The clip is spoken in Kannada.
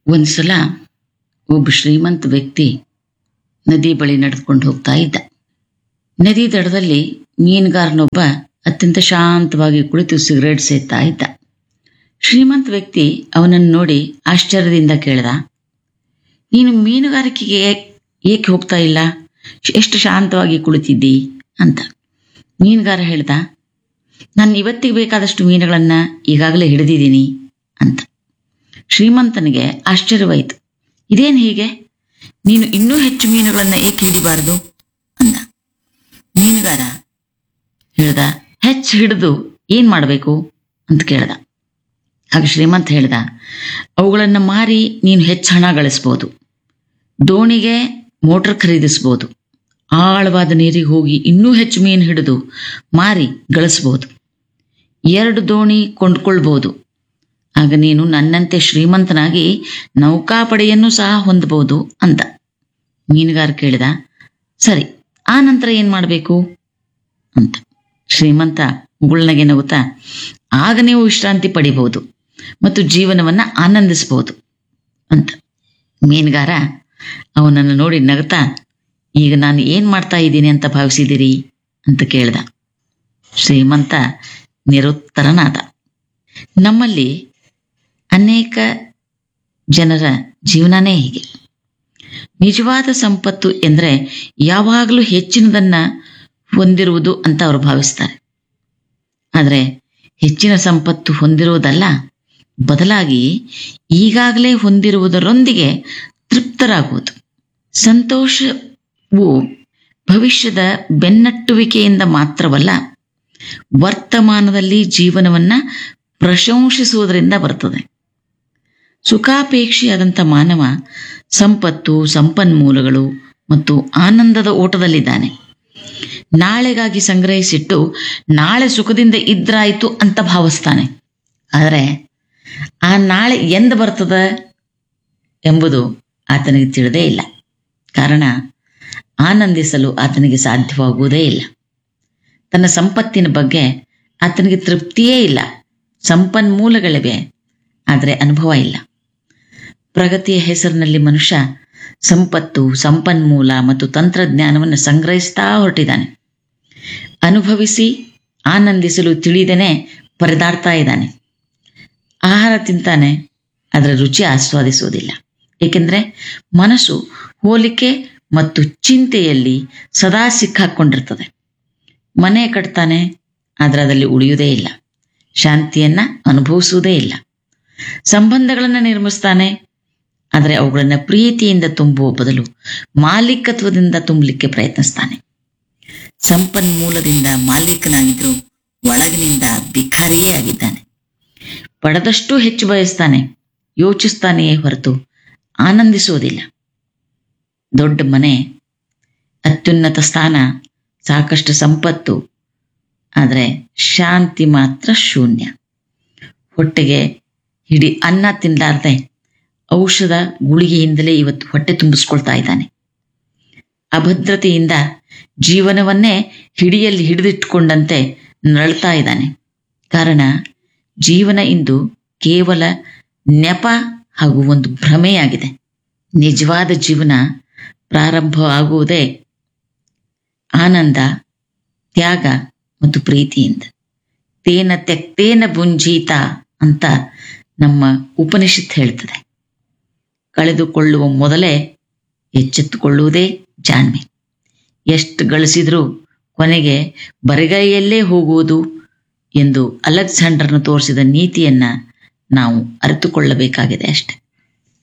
ಒಂದ್ಸಲ ಒಬ್ಬ ಶ್ರೀಮಂತ ವ್ಯಕ್ತಿ ನದಿ ಬಳಿ ನಡೆದುಕೊಂಡು ಹೋಗ್ತಾ ಇದ್ದ ನದಿ ದಡದಲ್ಲಿ ಮೀನುಗಾರನೊಬ್ಬ ಅತ್ಯಂತ ಶಾಂತವಾಗಿ ಕುಳಿತು ಸಿಗರೇಟ್ ಸೇದ್ತಾ ಇದ್ದ ಶ್ರೀಮಂತ ವ್ಯಕ್ತಿ ಅವನನ್ನು ನೋಡಿ ಆಶ್ಚರ್ಯದಿಂದ ಕೇಳ್ದ ನೀನು ಮೀನುಗಾರಿಕೆಗೆ ಏಕೆ ಹೋಗ್ತಾ ಇಲ್ಲ ಎಷ್ಟು ಶಾಂತವಾಗಿ ಕುಳಿತಿದ್ದಿ ಅಂತ ಮೀನುಗಾರ ಹೇಳ್ದ ನಾನು ಇವತ್ತಿಗೆ ಬೇಕಾದಷ್ಟು ಮೀನುಗಳನ್ನ ಈಗಾಗಲೇ ಹಿಡಿದಿದ್ದೀನಿ ಅಂತ ಶ್ರೀಮಂತನಿಗೆ ಆಶ್ಚರ್ಯವಾಯಿತು ಇದೇನು ಹೀಗೆ ನೀನು ಇನ್ನೂ ಹೆಚ್ಚು ಮೀನುಗಳನ್ನ ಏಕೆ ಹಿಡಿಬಾರದು ಅಂದ ಮೀನುಗಾರ ಹೇಳ್ದ ಹೆಚ್ಚು ಹಿಡಿದು ಏನ್ ಮಾಡಬೇಕು ಅಂತ ಕೇಳ್ದ ಆಗ ಶ್ರೀಮಂತ ಹೇಳ್ದ ಅವುಗಳನ್ನು ಮಾರಿ ನೀನು ಹೆಚ್ಚು ಹಣ ಗಳಿಸ್ಬೋದು ದೋಣಿಗೆ ಮೋಟರ್ ಖರೀದಿಸ್ಬೋದು ಆಳವಾದ ನೀರಿಗೆ ಹೋಗಿ ಇನ್ನೂ ಹೆಚ್ಚು ಮೀನು ಹಿಡಿದು ಮಾರಿ ಗಳಿಸ್ಬೋದು ಎರಡು ದೋಣಿ ಕೊಂಡ್ಕೊಳ್ಬೋದು ಆಗ ನೀನು ನನ್ನಂತೆ ಶ್ರೀಮಂತನಾಗಿ ನೌಕಾಪಡೆಯನ್ನು ಸಹ ಹೊಂದಬಹುದು ಅಂದ ಮೀನುಗಾರ ಕೇಳಿದ ಸರಿ ಆ ನಂತರ ಏನ್ ಮಾಡಬೇಕು ಅಂತ ಶ್ರೀಮಂತ ಮುಗುಳ್ನಗೆ ನಗುತ್ತಾ ಆಗ ನೀವು ವಿಶ್ರಾಂತಿ ಪಡಿಬಹುದು ಮತ್ತು ಜೀವನವನ್ನ ಆನಂದಿಸಬಹುದು ಅಂತ ಮೀನುಗಾರ ಅವನನ್ನು ನೋಡಿ ನಗುತ್ತಾ ಈಗ ನಾನು ಏನ್ ಮಾಡ್ತಾ ಇದ್ದೀನಿ ಅಂತ ಭಾವಿಸಿದಿರಿ ಅಂತ ಕೇಳ್ದ ಶ್ರೀಮಂತ ನಿರುತ್ತರನಾದ ನಮ್ಮಲ್ಲಿ ಅನೇಕ ಜನರ ಜೀವನನೇ ಹೀಗೆ ನಿಜವಾದ ಸಂಪತ್ತು ಎಂದರೆ ಯಾವಾಗಲೂ ಹೆಚ್ಚಿನದನ್ನ ಹೊಂದಿರುವುದು ಅಂತ ಅವರು ಭಾವಿಸ್ತಾರೆ ಆದರೆ ಹೆಚ್ಚಿನ ಸಂಪತ್ತು ಹೊಂದಿರುವುದಲ್ಲ ಬದಲಾಗಿ ಈಗಾಗಲೇ ಹೊಂದಿರುವುದರೊಂದಿಗೆ ತೃಪ್ತರಾಗುವುದು ಸಂತೋಷವು ಭವಿಷ್ಯದ ಬೆನ್ನಟ್ಟುವಿಕೆಯಿಂದ ಮಾತ್ರವಲ್ಲ ವರ್ತಮಾನದಲ್ಲಿ ಜೀವನವನ್ನ ಪ್ರಶಂಸಿಸುವುದರಿಂದ ಬರ್ತದೆ ಸುಖಾಪೇಕ್ಷಿಯಾದಂಥ ಮಾನವ ಸಂಪತ್ತು ಸಂಪನ್ಮೂಲಗಳು ಮತ್ತು ಆನಂದದ ಓಟದಲ್ಲಿದ್ದಾನೆ ನಾಳೆಗಾಗಿ ಸಂಗ್ರಹಿಸಿಟ್ಟು ನಾಳೆ ಸುಖದಿಂದ ಇದ್ರಾಯ್ತು ಅಂತ ಭಾವಿಸ್ತಾನೆ ಆದರೆ ಆ ನಾಳೆ ಎಂದ ಬರ್ತದ ಎಂಬುದು ಆತನಿಗೆ ತಿಳಿದೇ ಇಲ್ಲ ಕಾರಣ ಆನಂದಿಸಲು ಆತನಿಗೆ ಸಾಧ್ಯವಾಗುವುದೇ ಇಲ್ಲ ತನ್ನ ಸಂಪತ್ತಿನ ಬಗ್ಗೆ ಆತನಿಗೆ ತೃಪ್ತಿಯೇ ಇಲ್ಲ ಸಂಪನ್ಮೂಲಗಳಿವೆ ಆದರೆ ಅನುಭವ ಇಲ್ಲ ಪ್ರಗತಿಯ ಹೆಸರಿನಲ್ಲಿ ಮನುಷ್ಯ ಸಂಪತ್ತು ಸಂಪನ್ಮೂಲ ಮತ್ತು ತಂತ್ರಜ್ಞಾನವನ್ನು ಸಂಗ್ರಹಿಸ್ತಾ ಹೊರಟಿದ್ದಾನೆ ಅನುಭವಿಸಿ ಆನಂದಿಸಲು ತಿಳಿದೇನೆ ಪರದಾಡ್ತಾ ಇದ್ದಾನೆ ಆಹಾರ ತಿಂತಾನೆ ಅದರ ರುಚಿ ಆಸ್ವಾದಿಸುವುದಿಲ್ಲ ಏಕೆಂದರೆ ಮನಸ್ಸು ಹೋಲಿಕೆ ಮತ್ತು ಚಿಂತೆಯಲ್ಲಿ ಸದಾ ಸಿಕ್ಕಾಕೊಂಡಿರ್ತದೆ ಮನೆ ಕಟ್ತಾನೆ ಆದರೆ ಅದರಲ್ಲಿ ಉಳಿಯುವುದೇ ಇಲ್ಲ ಶಾಂತಿಯನ್ನ ಅನುಭವಿಸುವುದೇ ಇಲ್ಲ ಸಂಬಂಧಗಳನ್ನು ನಿರ್ಮಿಸ್ತಾನೆ ಆದರೆ ಅವುಗಳನ್ನು ಪ್ರೀತಿಯಿಂದ ತುಂಬುವ ಬದಲು ಮಾಲೀಕತ್ವದಿಂದ ತುಂಬಲಿಕ್ಕೆ ಪ್ರಯತ್ನಿಸ್ತಾನೆ ಸಂಪನ್ಮೂಲದಿಂದ ಮಾಲೀಕನಾಗಿದ್ದರೂ ಒಳಗಿನಿಂದ ಭಿಕಾರಿಯೇ ಆಗಿದ್ದಾನೆ ಪಡೆದಷ್ಟು ಹೆಚ್ಚು ಬಯಸ್ತಾನೆ ಯೋಚಿಸ್ತಾನೆಯೇ ಹೊರತು ಆನಂದಿಸುವುದಿಲ್ಲ ದೊಡ್ಡ ಮನೆ ಅತ್ಯುನ್ನತ ಸ್ಥಾನ ಸಾಕಷ್ಟು ಸಂಪತ್ತು ಆದರೆ ಶಾಂತಿ ಮಾತ್ರ ಶೂನ್ಯ ಹೊಟ್ಟೆಗೆ ಹಿಡಿ ಅನ್ನ ತಿನ್ನಲಾರ್ದೆ ಔಷಧ ಗುಳಿಗೆಯಿಂದಲೇ ಇವತ್ತು ಹೊಟ್ಟೆ ತುಂಬಿಸ್ಕೊಳ್ತಾ ಇದ್ದಾನೆ ಅಭದ್ರತೆಯಿಂದ ಜೀವನವನ್ನೇ ಹಿಡಿಯಲ್ಲಿ ಹಿಡಿದಿಟ್ಟುಕೊಂಡಂತೆ ನರಳ್ತಾ ಇದ್ದಾನೆ ಕಾರಣ ಜೀವನ ಇಂದು ಕೇವಲ ನೆಪ ಹಾಗೂ ಒಂದು ಭ್ರಮೆಯಾಗಿದೆ ನಿಜವಾದ ಜೀವನ ಪ್ರಾರಂಭವಾಗುವುದೇ ಆನಂದ ತ್ಯಾಗ ಮತ್ತು ಪ್ರೀತಿಯಿಂದ ತೇನ ತೆಕ್ತೇನ ಭುಂಜೀತ ಅಂತ ನಮ್ಮ ಉಪನಿಷತ್ ಹೇಳ್ತದೆ ಕಳೆದುಕೊಳ್ಳುವ ಮೊದಲೇ ಎಚ್ಚೆತ್ತುಕೊಳ್ಳುವುದೇ ಜಾಣ್ಮೆ ಎಷ್ಟು ಗಳಿಸಿದ್ರೂ ಕೊನೆಗೆ ಬರಿಗೈಯಲ್ಲೇ ಹೋಗುವುದು ಎಂದು ಅಲೆಕ್ಸಾಂಡರ್ನ ತೋರಿಸಿದ ನೀತಿಯನ್ನ ನಾವು ಅರಿತುಕೊಳ್ಳಬೇಕಾಗಿದೆ ಅಷ್ಟೆ